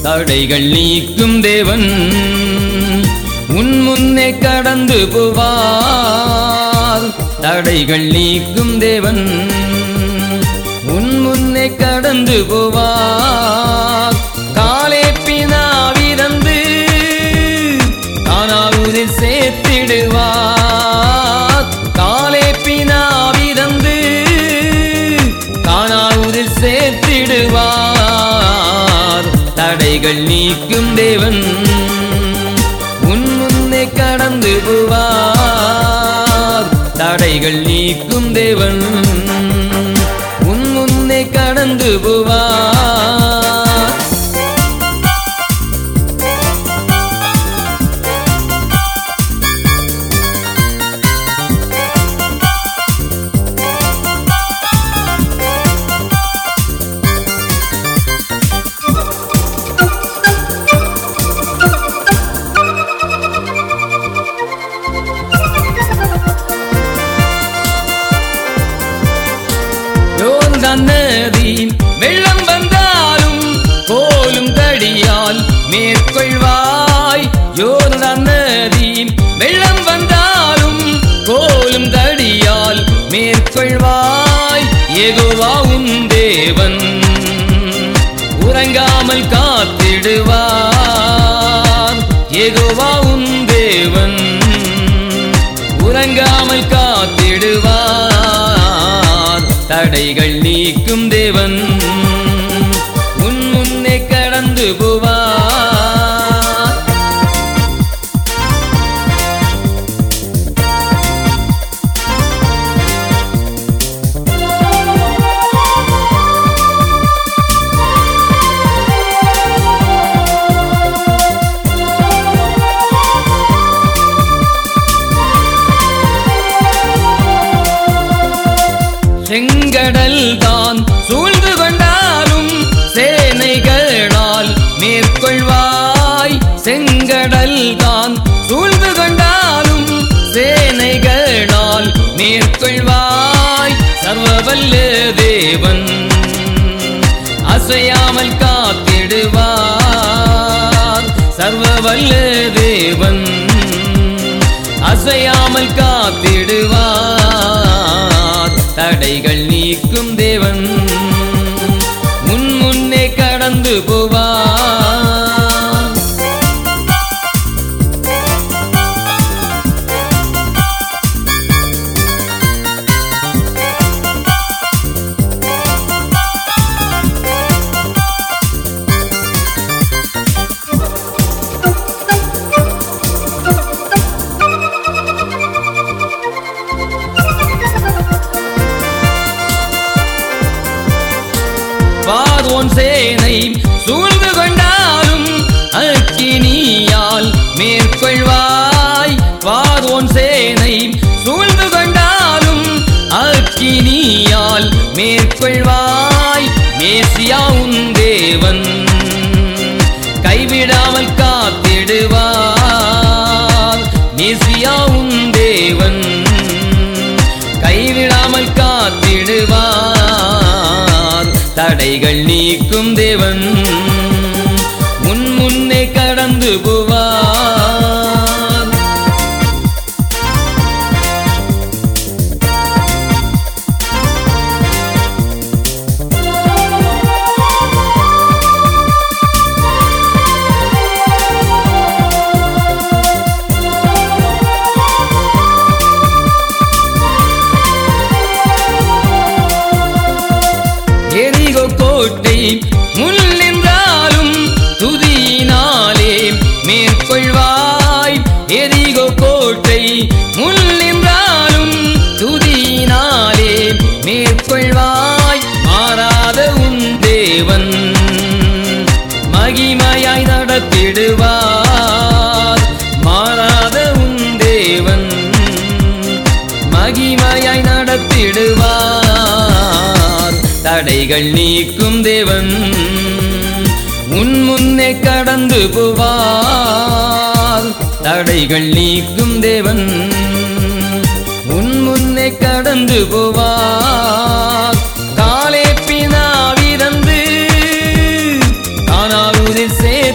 தடைகள் நீக்கும் தேவன் உன் முன்னே கடந்து போவார் தடைகள் நீக்கும் தேவன் உன் முன்னே கடந்து போவார் காலே பினாவிரந்து காணாவூரில் சேர்த்திடுவார் காலே பினாவிரந்து காணாவூரில் சேர்த்திடுவார் தடைகள் நீக்கும் தேவன் உன் முன்னே கடந்து போவார் தடைகள் நீக்கும் தேவன் உன் முன்னே கடந்து போவார் யோர்தான் நதி வெள்ளம் வந்தாலும் கோலும் தடியால் மேற்கொள்வாய் யோர்தான் நதி வெள்ளம் வந்தாலும் கோலும் தடியால் மேற்கொள்வாய் ஏகோவா உன் தேவன் உறங்காமல் காத்திடுவார் ஏகோவா உன் தேவன் உறங்காமல் காத்திடுவார் தடைகள் நீக்கும் தேவன் உன் முன்னே கடந்து போவார் செங்கடல் தான் சூழ்ந்து கொண்டாலும் சேனைகளால் மேற்கொள்வாய் செங்கடல் தான் சூழ்ந்து கொண்டாலும் சேனைகளால் மேற்கொள்வாய் சர்வவல்ல தேவன் அசையாமல் காத்திடுவார் சர்வவல்ல தேவன் அசையாமல் காத்திடுவார் தடைகள் நீக்கும் தேவன் முன் முன்னே கடந்து போவார் பார்வோன் சேனை சூழ்ந்து கொண்டாலும் அக்கினியால் மேற்கொள்வாய் பார்வோன் சேனை சூழ்ந்து கொண்டாலும் அக்கினியால் மேற்கொள்வாய் மேசியா உன் தேவன் கைவிடாமல் காத்திடுவார் மேசியா உன் தேவன் கைவிடாமல் காத்திடுவார் தடைகள் நீக்கும் தேவன் முன் முன்னே கடந்து போவார் எரிகோ கோட்டை முள் நின்றாலும் துதியினாலே மேற்கொள்வாய் எரிகோ கோட்டை முள் நின்றாலும் துதியினாலே மேற்கொள்வாய் மாறாத உன் தேவன் மகிமையாய் நடத்திடுவார் மாறாத உன் தேவன் மகிமையாய் நடத்திடுவார் தடைகள் நீக்கும் தேவன் உன் முன்னே கடந்து போவார் தடைகள் நீக்கும் தேவன் உன் முன்னே கடந்து போவார் காலே பினாவிரந்து காணாவூரில் சே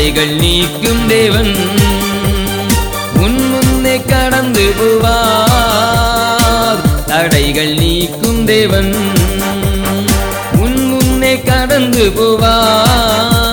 தடைகள் நீக்கும் தேவன் உன் முன்னே கடந்து போவார் தடைகள் நீக்கும் தேவன் உன் முன்னே கடந்து போவார்